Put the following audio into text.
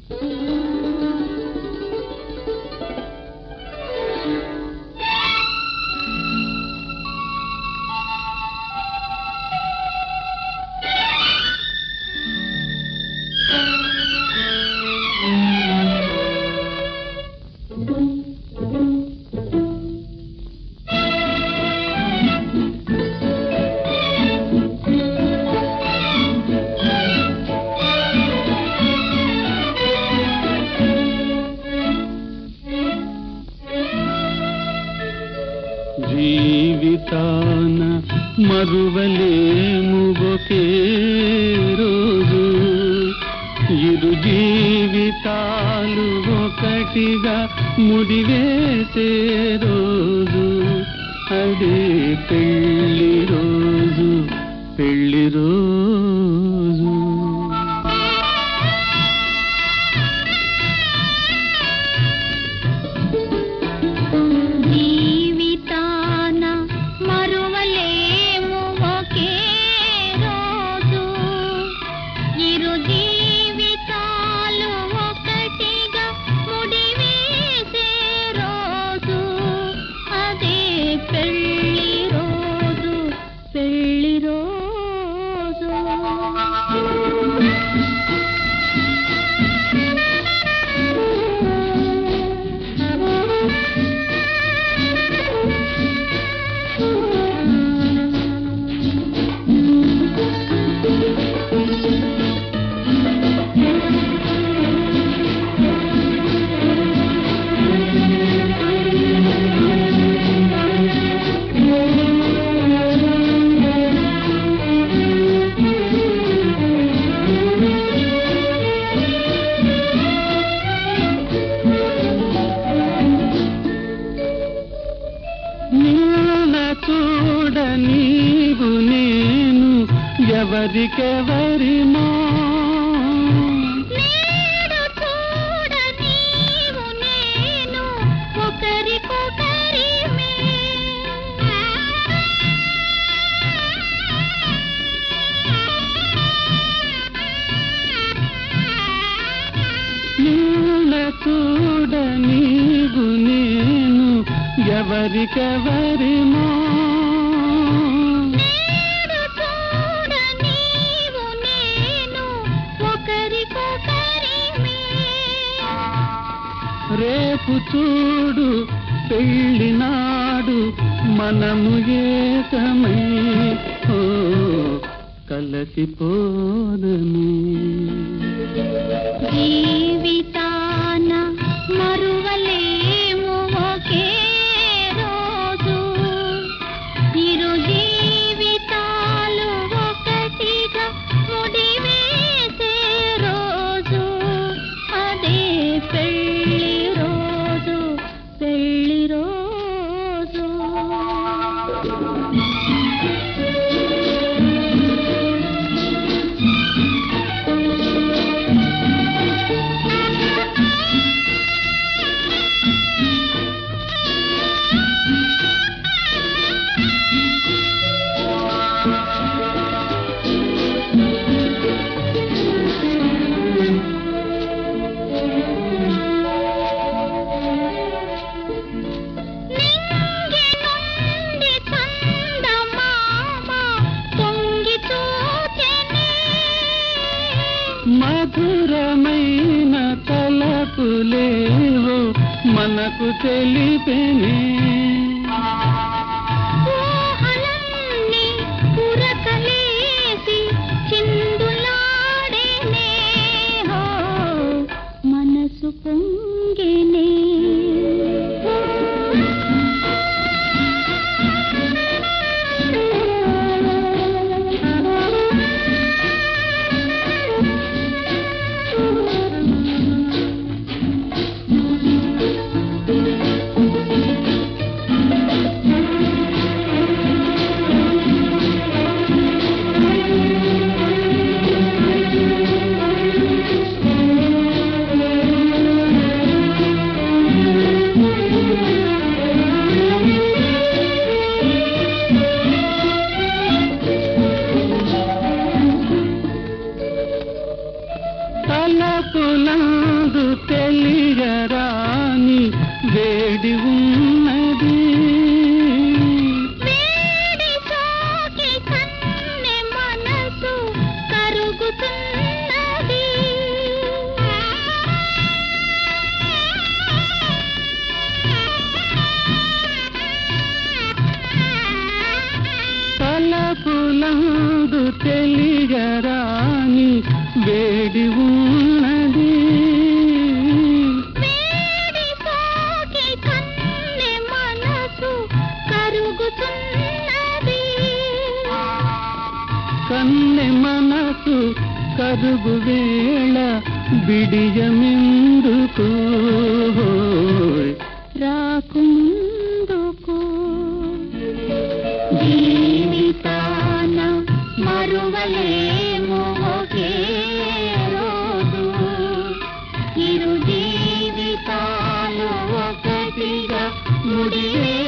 జీవితాన మరువలేము ఒకే రోజు ఇరు జీవితాలు ఒకటిగా ముడివేసే రోజు అదే పెళ్లి రోజు పెళ్లి రోజు జీవితాన మరువలేము ఒకే రోజు ఇరు జీవితాలు ఒకటిగా ముడివేసే రోజు అదే పెళ్లి రోజు పెళ్లి రోజు నిన్న చూడ నీవు నేను ఎవరికెవరిమో నేడు చూడ నీవు నేను ఒకరికొకరిమే నిన్న చూడ నీవు నేను ఎవరికెవరిమో నేడు చూడ నీవు నేను ఒకరికొకరిమే రేపు చూడు పెళ్ళినాడు మనము ఏకమై ఓ కలసిపోదని జీవితాన మరువలేము ఒకే రోజు ఇరు జీవితాలు ఒకటిగా ముడివేసే రోజు అదే పెళ్లి రోజు పెళ్లి రోజు నింగి నుండి చందమామ తొంగి చూచెనే. మధురమైన తలపులేవో మనకు తెలిపెనే ఊహలన్నీ ఉరకలేసి చిందులాడెనే. హో, మనసు పొంగెనే తలపులా తలపులందు తెలియరాని వేడి ఉన్నది వేడి సోకి కన్నె మనసు కరుగుతున్నది తలపులందు తెలియరాని వేడి ఉన్నది వేడి సోకి కన్నె మనసు కరుగుతున్నది కన్నె మనసు కరుగు వేళ బిడియమెందుకు రాకుందుకు జీవితాన మరువలేము ఒకే రోజు ఇరు జీవితాలు ఒకటిగా ముడివే